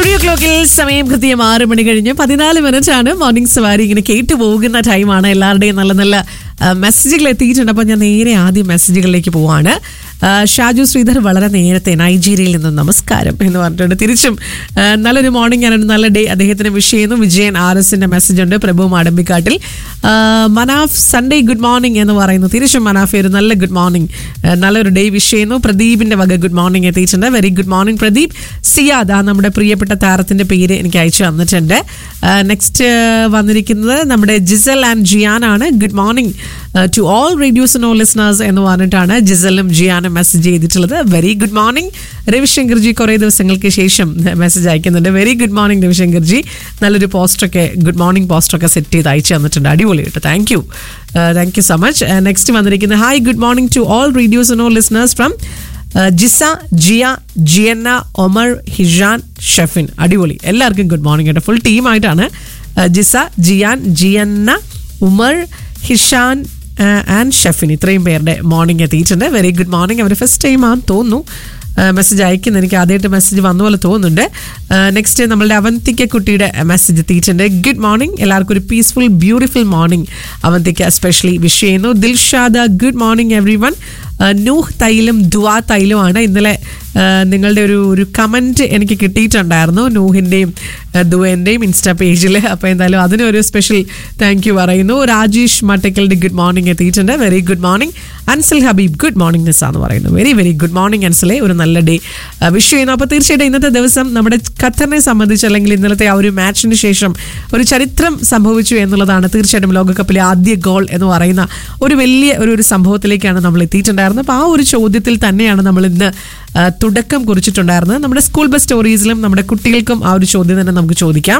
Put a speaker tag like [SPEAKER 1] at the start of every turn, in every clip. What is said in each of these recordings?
[SPEAKER 1] Studio ക്ലോക്കിൽ സമയം കൃത്യം ആറ് മണി കഴിഞ്ഞ് പതിനാല് മിനിറ്റ് ആണ് മോർണിംഗ് സവാരി ഇങ്ങനെ കേട്ടു പോകുന്ന ടൈമാണ് എല്ലാവരുടെയും നല്ല നല്ല ആ, മെസ്സേജുകൾ എത്തിയിട്ടുണ്ട് അപ്പോൾ ഞാൻ നേരെ ആദ്യം മെസ്സേജുകളിലേക്ക് പോവാണ് ആ, ഷാജു ശ്രീധർ വളരെ നേരത്തെ നൈജീരിയയിൽ നിന്ന് നമസ്കാരം എന്ന് പറഞ്ഞിട്ടുണ്ട് തിരിച്ചും ആ, നല്ലൊരു മോർണിംഗ് ആണ് നല്ല ഡേ അദ്ദേഹത്തിന് വിഷ് ചെയ്യുന്നു വിജയൻ ആർ എസിന്റെ മെസ്സേജ് ഉണ്ട് പ്രഭു മാടമ്പിക്കാട്ടിൽ ആ, മനാഫ് സൺഡേ ഗുഡ് മോർണിംഗ് എന്ന് പറയുന്നു തിരിച്ചും മനാഫ് ഒരു നല്ല ഗുഡ് മോർണിംഗ് നല്ലൊരു ഡേ വിഷ് ചെയ്യുന്നു പ്രദീപിന്റെ വക ഗുഡ് മോർണിംഗ് എത്തിയിട്ടുണ്ട് very good morning Pradeep Siyad ആ നമ്മുടെ പ്രിയപ്പെട്ട താരത്തിന്റെ പേര് എനിക്ക് അയച്ചു തന്നിട്ടുണ്ട് നെക്സ്റ്റ് വന്നിരിക്കുന്നത് നമ്മുടെ ജിസൽ ആൻഡ് ജിയാൻ ആണ് good morning to all Radio Suno listeners എന്ന് പറഞ്ഞിട്ടാണ് ജിസലും ജിയാനും മെസ്സേജ് ചെയ്തിട്ടുള്ളത് വെരി ഗുഡ് മോർണിംഗ് രവിശങ്കർജി കുറേ ദിവസങ്ങൾക്ക് ശേഷം മെസ്സേജ് അയക്കുന്നുണ്ട് വെരി ഗുഡ് മോർണിംഗ് രവിശങ്കർജി നല്ലൊരു പോസ്റ്ററൊക്കെ ഗുഡ് മോർണിംഗ് പോസ്റ്ററൊക്കെ സെറ്റ് ചെയ്ത് അയച്ചു തന്നിട്ടുണ്ട് അടിപൊളി കേട്ടോ thank you thank you so much next വന്നിരിക്കുന്നത് hi good morning to all Radio Suno listeners from Jisa Jiya Jianna Omar Hijan Shefin അടിപൊളി എല്ലാവർക്കും ഗുഡ് മോർണിംഗ് കേട്ടോ ഫുൾ ടീമായിട്ടാണ് ജിസ ജിയാൻ ജിയന്ന ഉമർ ഹിഷാൻ ആൻഡ് ഷെഫിൻ ഇത്രയും പേരുടെ മോർണിംഗ് എത്തിയിട്ടുണ്ട് വെരി ഗുഡ് മോർണിംഗ് അവർ ഫസ്റ്റ് ടൈം ആണെന്ന് തോന്നുന്നു മെസ്സേജ് അയക്കുന്നത് എനിക്ക് ആദ്യമായിട്ട് മെസ്സേജ് വന്ന പോലെ തോന്നുന്നുണ്ട് നെക്സ്റ്റ് നമ്മളുടെ അവന്തിക്ക കുട്ടിയുടെ മെസ്സേജ് എത്തിയിട്ടുണ്ട് ഗുഡ് മോർണിംഗ് എല്ലാവർക്കും ഒരു peaceful beautiful morning Avanthika specially wish ചെയ്യുന്നു Dilshada good morning everyone Nooh തൈലും ദുവാ തൈലുമാണ് ഇന്നലെ ആ, നിങ്ങളുടെ ഒരു ഒരു കമൻറ്റ് എനിക്ക് കിട്ടിയിട്ടുണ്ടായിരുന്നു നൂഹിൻ്റെയും ദുവേൻ്റെയും ഇൻസ്റ്റാ പേജിൽ അപ്പോൾ എന്തായാലും അതിനൊരു സ്പെഷ്യൽ താങ്ക് യു പറയുന്നു രാജേഷ് മട്ടക്കലിൻ്റെ ഗുഡ് മോർണിംഗ് എത്തിയിട്ടുണ്ട് very good morning Ansal Habeeb good morning Nisa എന്ന് പറയുന്നു വെരി വെരി ഗുഡ് മോർണിംഗ് അൻസലെ ഒരു നല്ല ഡേ വിഷ് ചെയ്യുന്നു അപ്പോൾ തീർച്ചയായിട്ടും ഇന്നത്തെ ദിവസം നമ്മുടെ ഖത്തറിനെ സംബന്ധിച്ച് അല്ലെങ്കിൽ ഇന്നലത്തെ ആ ഒരു മാച്ചിന് ശേഷം ഒരു ചരിത്രം സംഭവിച്ചു എന്നുള്ളതാണ് തീർച്ചയായിട്ടും ലോകകപ്പിലെ ആദ്യ ഗോൾ എന്ന് പറയുന്ന ഒരു വലിയ ഒരു ഒരു സംഭവത്തിലേക്കാണ് നമ്മൾ എത്തിയിട്ടുണ്ടായിരുന്നത് അപ്പോൾ ആ ഒരു ചോദ്യത്തിൽ തന്നെയാണ് നമ്മൾ ഇന്ന് ആ, തുടക്കം കുറിച്ചിട്ടുണ്ടായിരുന്നത് നമ്മുടെ സ്കൂൾ ബസ് സ്റ്റോറീസിലും നമ്മുടെ കുട്ടികൾക്കും ആ ഒരു ചോദ്യം തന്നെ നമുക്ക് ചോദിക്കാം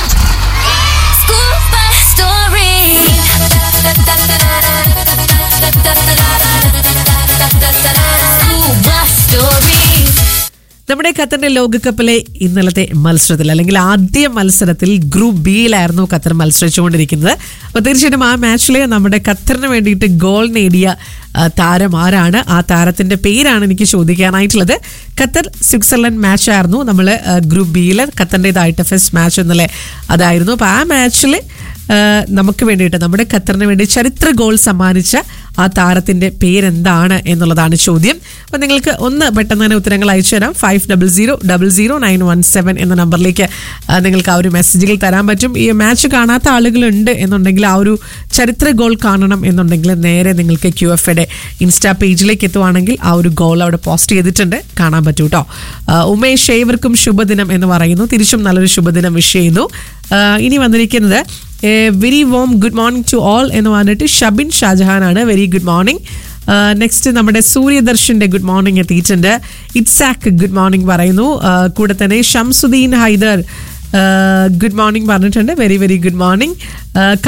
[SPEAKER 2] School bus story. School bus story.
[SPEAKER 1] നമ്മുടെ ഖത്തറിന്റെ ലോകകപ്പിലെ ഇന്നലത്തെ മത്സരത്തിൽ അല്ലെങ്കിൽ ആദ്യ മത്സരത്തിൽ ഗ്രൂപ്പ് ബിയിലായിരുന്നു ഖത്തർ മത്സരിച്ചുകൊണ്ടിരിക്കുന്നത് അപ്പോൾ തീർച്ചയായിട്ടും ആ മാച്ചിൽ നമ്മുടെ ഖത്തറിന് വേണ്ടിയിട്ട് ഗോൾ നേടിയ ആ, താരം ആരാണ് ആ താരത്തിന്റെ പേരാണ് എനിക്ക് ചോദിക്കാനായിട്ടുള്ളത് ഖത്തർ സ്വിറ്റ്സർലൻഡ് മാച്ചായിരുന്നു നമ്മൾ ഗ്രൂപ്പ് ബിയിൽ ഖത്തറിൻ്റെതായിട്ട് ഫസ്റ്റ് മാച്ച് ഇന്നലെ അതായിരുന്നു അപ്പോൾ ആ മാച്ചിൽ നമുക്ക് വേണ്ടിയിട്ട് നമ്മുടെ ഖത്തറിന് വേണ്ടി ചരിത്ര ഗോൾ സമ്മാനിച്ച ആ താരത്തിന്റെ പേരെന്താണ് എന്നുള്ളതാണ് ചോദ്യം അപ്പോൾ നിങ്ങൾക്ക് ഒന്ന് പെട്ടെന്ന് തന്നെ ഉത്തരങ്ങൾ അയച്ചു തരാം five double zero double zero nine one seven എന്ന നമ്പറിലേക്ക് ആ, നിങ്ങൾക്ക് ആ ഒരു മെസ്സേജുകൾ തരാൻ പറ്റും ഈ മാച്ച് കാണാത്ത ആളുകളുണ്ട് എന്നുണ്ടെങ്കിൽ ആ ഒരു ചരിത്ര ഗോൾ കാണണം എന്നുണ്ടെങ്കിൽ നേരെ നിങ്ങൾക്ക് ക്യു എഫ് എയുടെ ഇൻസ്റ്റാ പേജിലേക്ക് എത്തുവാണെങ്കിൽ ആ ഒരു ഗോൾ അവിടെ പോസ്റ്റ് ചെയ്തിട്ടുണ്ട് കാണാൻ പറ്റൂ കേട്ടോ ആ, ഉമേഷ് ഏവർക്കും ശുഭദിനം എന്ന് പറയുന്നു തിരിച്ചും നല്ലൊരു ശുഭദിനം വിഷ് ചെയ്യുന്നു ആ, ഇനി വന്നിരിക്കുന്നത് very warm good morning to all എന്ന് പറഞ്ഞിട്ട് ഷബിൻ ഷാജഹാൻ ആണ് വെരി ഗുഡ് മോർണിംഗ് നെക്സ്റ്റ് നമ്മുടെ സൂര്യദർശന്റെ ഗുഡ് മോർണിംഗ് എത്തിയിട്ടുണ്ട് ഇറ്റ്സാക്ക് ഗുഡ് മോർണിംഗ് പറയുന്നു ആ, കൂടെ തന്നെ ഷംസുദ്ദീൻ ഹൈദർ ഗുഡ് മോർണിംഗ് പറഞ്ഞിട്ടുണ്ട് വെരി വെരി ഗുഡ് മോർണിംഗ്